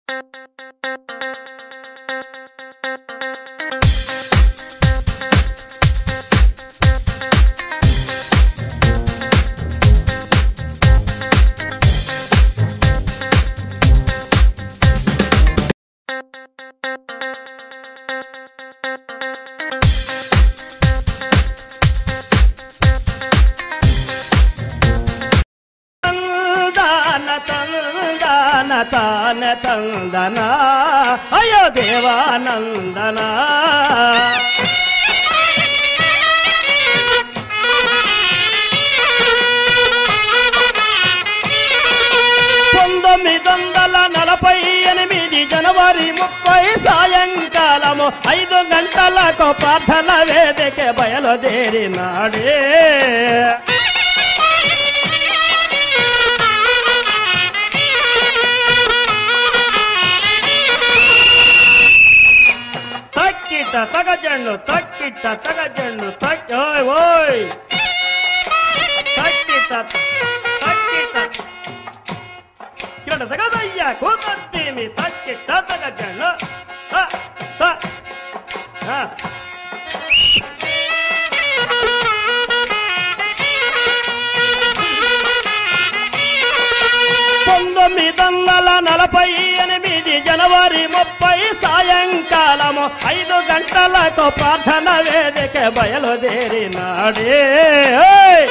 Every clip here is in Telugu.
ತಂದಾನ ತಂದಾನ ತಾನ ತಂದನ ಅಯ್ಯೋ ದೇವಾನಂದನ పంతొమ్మిది వందల నలభై ఎనిమిది జనవరి ముప్పై సాయంకాలము ఐదు గంటలకు ప్రార్థన వేదిక బయలుదేరినాడే తక్కిట తగజండు తక్కిట తగజండు తక్ ఓయ్ ఓయ్ తక్కిట తక్కిట కిరణ తగదయ్య కూతత్తిమి తక్కిట తగజండు త త ఆ. పంతొమ్మిది వందల నలభై ఎనిమిది జనవరి ముప్పై సాయంకాలము ఐదు గంటలకు ప్రార్థన వేదిక బయలుదేరినాడే ఓయ్!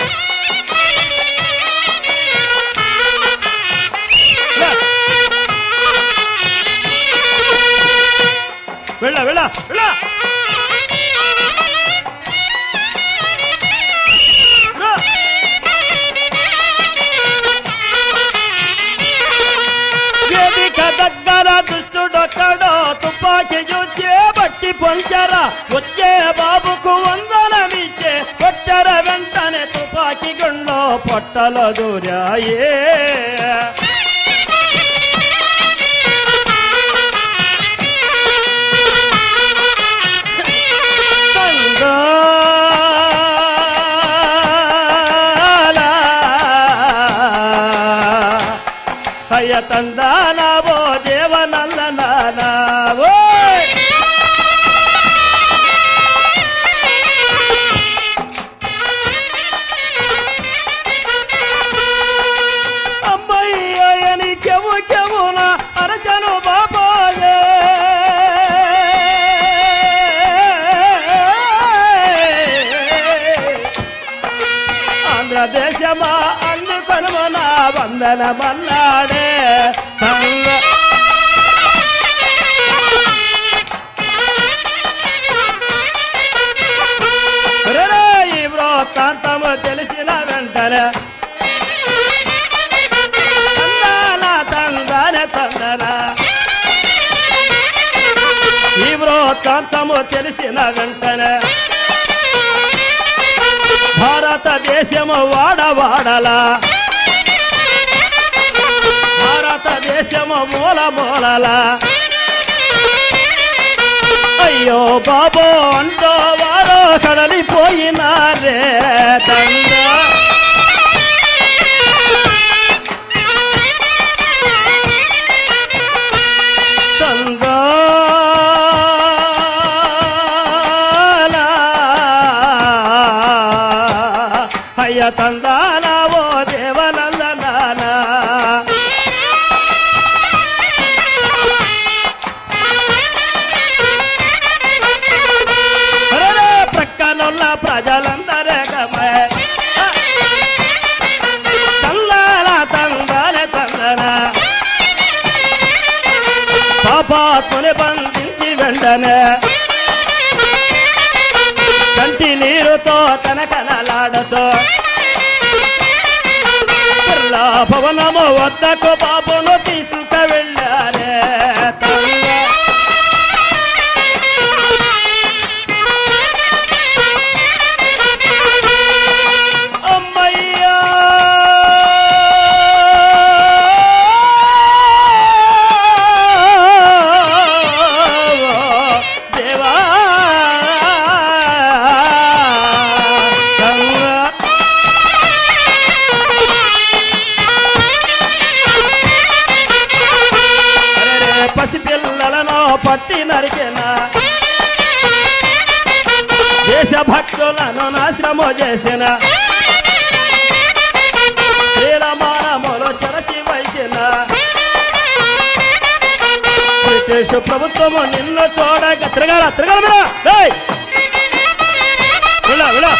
వెళ్ళ వెళ్ళ వెళ్ళ వెళ్ళ. వేదిక దగ్గర దుష్టుడొక్కడో తుపాకీ చూచే బట్టి పొంచర వచ్చే బాబుకు వందనమిచ్చే కొట్టర వెంటనే తుపాకీ గుండో పొట్టలో దూరాయే అయ్య తందానావో దేవనల్లనావో అమ్మయ్యని చెవు చెవున అరచను బాబోయే ఆంధ్రదేశమా అందుకొను నా వందన మన్నాడే తంగ రే ఈ వృత్తాంతము తెలిసిన వెంటనే తందాన తందాన తందన ఈ వృత్తాంతము తెలిసిన వెంటనే భారతదేశము వాడవాడలా భారతదేశము మూల మూలలా అయ్యో బాబో అంటో వారో కడలిపోయినారే తండ్రి తందానా అయ్య తందానా ఓ దేవనందనానా అరే ప్రక్కనున్న ప్రజలందరే గమయ తందాన తందాన తందన పాపాత్మని బంధించి వెంటనే కంటి నీరుతో తన కనలాడతో బిర్లా భవనము వద్దకు బాబును తీసుకు వెళ్ళారే తంగ అమ్మయ్యా దేవా పసిపిల్లలను పట్టి నరికిన దేశభక్తులను నాశనము చేసిన శ్రీరమానములు చెరసి వైచిన బ్రిటిష్ ప్రభుత్వము నిన్ను చూడక తిరగాల తిరగాల మీరు ఏయ్! విడా విడా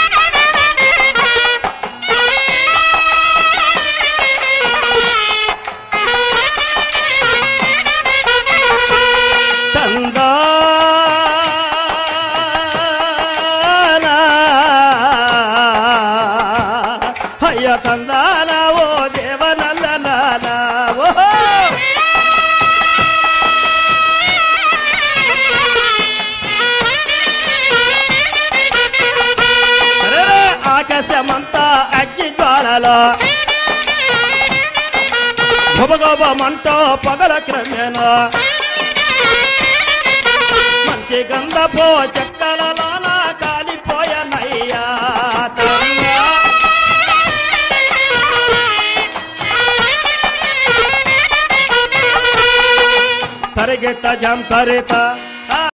తందానా అయ్య తందానా ఓ దేవనల్లనా ఓహో అరెరే, ఆకాశమంతా అగ్ని జ్వాలలో గొబగొబమంట పగల క్రమేణ మంచి గంధపో చెక్కలలోన కాలిపోయనయ్యా తంగా. తరిగిట్ట జం తరిత